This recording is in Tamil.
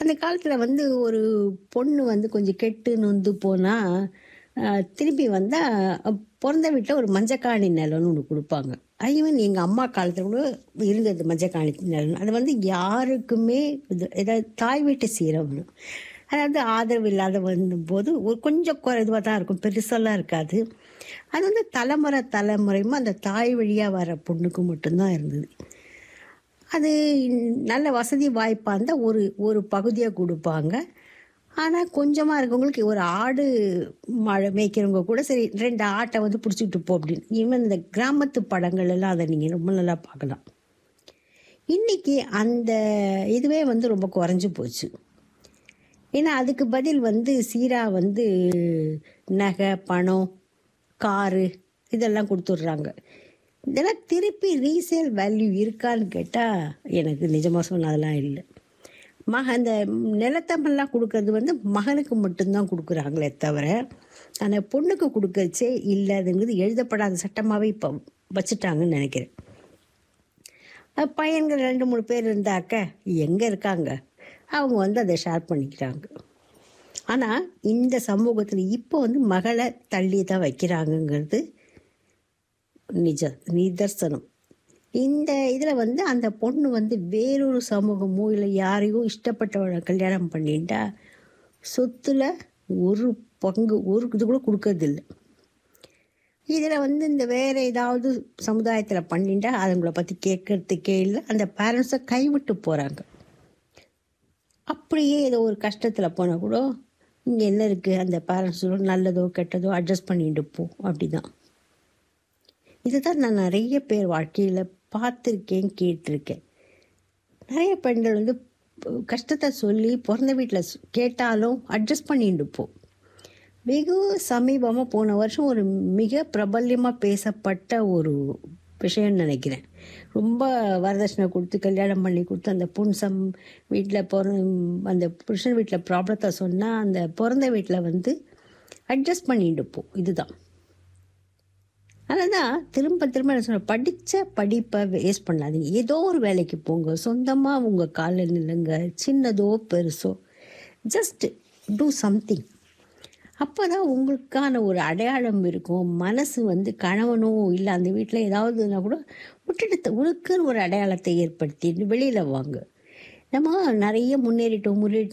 அந்த காலத்தில் வந்து ஒரு பொண்ணு வந்து கொஞ்சம் கெட்டு நொந்து போனால் திருப்பி வந்தால் பிறந்த வீட்டில் ஒரு மஞ்சக்காணி நிலம்னு ஒன்று கொடுப்பாங்க ஈவன் எங்கள் அம்மா காலத்தில் கூட இருந்தது மஞ்சக்காணி நிலம் அது வந்து யாருக்குமே இது ஏதாவது தாய் வீட்டு சீரம்னு அதாவது ஆதரவு இல்லாத வரும்போது ஒரு கொஞ்சம் இதுவாக தான் இருக்கும் பெருசெல்லாம் இருக்காது அது வந்து தலைமுறை தலைமுறையுமா அந்த தாய் வழியாக வர பொண்ணுக்கு மட்டும்தான் இருந்தது அது நல்ல வசதி வாய்ப்பாக இருந்தால் ஒரு ஒரு பகுதியை கொடுப்பாங்க ஆனால் கொஞ்சமாக இருக்கவங்களுக்கு ஒரு ஆடு மழை மேய்க்கிறவங்க கூட சரி ரெண்டு ஆட்டை வந்து பிடிச்சிட்டு போ அப்படின்னு ஈவன் இந்த கிராமத்து படங்கள் எல்லாம் அதை நீங்கள் ரொம்ப நல்லா பார்க்கலாம் இன்றைக்கி அந்த இதுவே வந்து ரொம்ப குறைஞ்சி போச்சு ஏன்னா அதுக்கு பதில் வந்து சீராக வந்து நகை பணம் காரு இதெல்லாம் கொடுத்துட்றாங்க இதெல்லாம் திருப்பி ரீசேல் வேல்யூ இருக்கான்னு கேட்டால் எனக்கு நிஜமாக சொன்னதெல்லாம் இல்லை மக அந்த நிலத்தமெல்லாம் கொடுக்கறது வந்து மகனுக்கு மட்டும்தான் கொடுக்குறாங்களே தவிர அந்த பொண்ணுக்கு கொடுக்கறச்சே இல்லாதுங்கிறது எழுதப்படாத சட்டமாகவே இப்போ வச்சுட்டாங்கன்னு நினைக்கிறேன் பையன்கள் ரெண்டு மூணு பேர் இருந்தாக்க எங்கே இருக்காங்க அவங்க வந்து அதை ஷேர் பண்ணிக்கிறாங்க ஆனால் இந்த சமூகத்தில் இப்போ வந்து மகளை தள்ளி தான் வைக்கிறாங்கங்கிறது நிஜ நிதர்சனம் இந்த இதில் வந்து அந்த பொண்ணு வந்து வேறொரு சமூகமோ இல்லை யாரையோ இஷ்டப்பட்டவளை கல்யாணம் பண்ணிட்டா சொத்துல ஒரு பங்கு ஒரு இது கூட கொடுக்கறதில்ல இதில் வந்து இந்த வேறு ஏதாவது சமுதாயத்தில் பண்ணிட்டா அதுங்களை பற்றி கேட்கறதுக்கே இல்லை அந்த பேரண்ட்ஸை கைவிட்டு போகிறாங்க அப்படியே ஏதோ ஒரு கஷ்டத்தில் போனால் கூட இங்கே என்ன இருக்குது அந்த பேரண்ட்ஸோட நல்லதோ கெட்டதோ அட்ஜஸ்ட் பண்ணிட்டு போ அப்படி தான் இதுதான் நான் நிறைய பேர் வாழ்க்கையில் பார்த்துருக்கேன் கேட்டிருக்கேன் நிறைய பெண்கள் வந்து கஷ்டத்தை சொல்லி பிறந்த வீட்டில் கேட்டாலும் அட்ஜஸ்ட் பண்ணிட்டு போ வெகு சமீபமாக போன வருஷம் ஒரு மிக பிரபல்யமாக பேசப்பட்ட ஒரு விஷயம்னு நினைக்கிறேன் ரொம்ப வரதட்சணை கொடுத்து கல்யாணம் பண்ணி கொடுத்து அந்த புன்சம் வீட்டில் பிற அந்த புருஷன் வீட்டில் ப்ராப்ளத்தை சொன்னால் அந்த பிறந்த வீட்டில் வந்து அட்ஜஸ்ட் பண்ணிட்டு போ இதுதான் அதனால் திரும்ப திரும்ப என்ன சொல்ல படித்த படிப்பை வேஸ்ட் பண்ணாதீங்க ஏதோ ஒரு வேலைக்கு போங்க சொந்தமாக உங்கள் காலில் நில்லுங்க சின்னதோ பெருசோ ஜஸ்ட் டூ சம்திங் அப்போ தான் உங்களுக்கான ஒரு அடையாளம் இருக்கும் மனசு வந்து கணவனோ இல்லை அந்த வீட்டில் ஏதாவதுனா கூட விட்டுட்டு உனக்குன்னு ஒரு அடையாளத்தை ஏற்படுத்தி வெளியில் வாங்க நம்ம நிறைய முன்னேறிட்டோம் முன்னேறி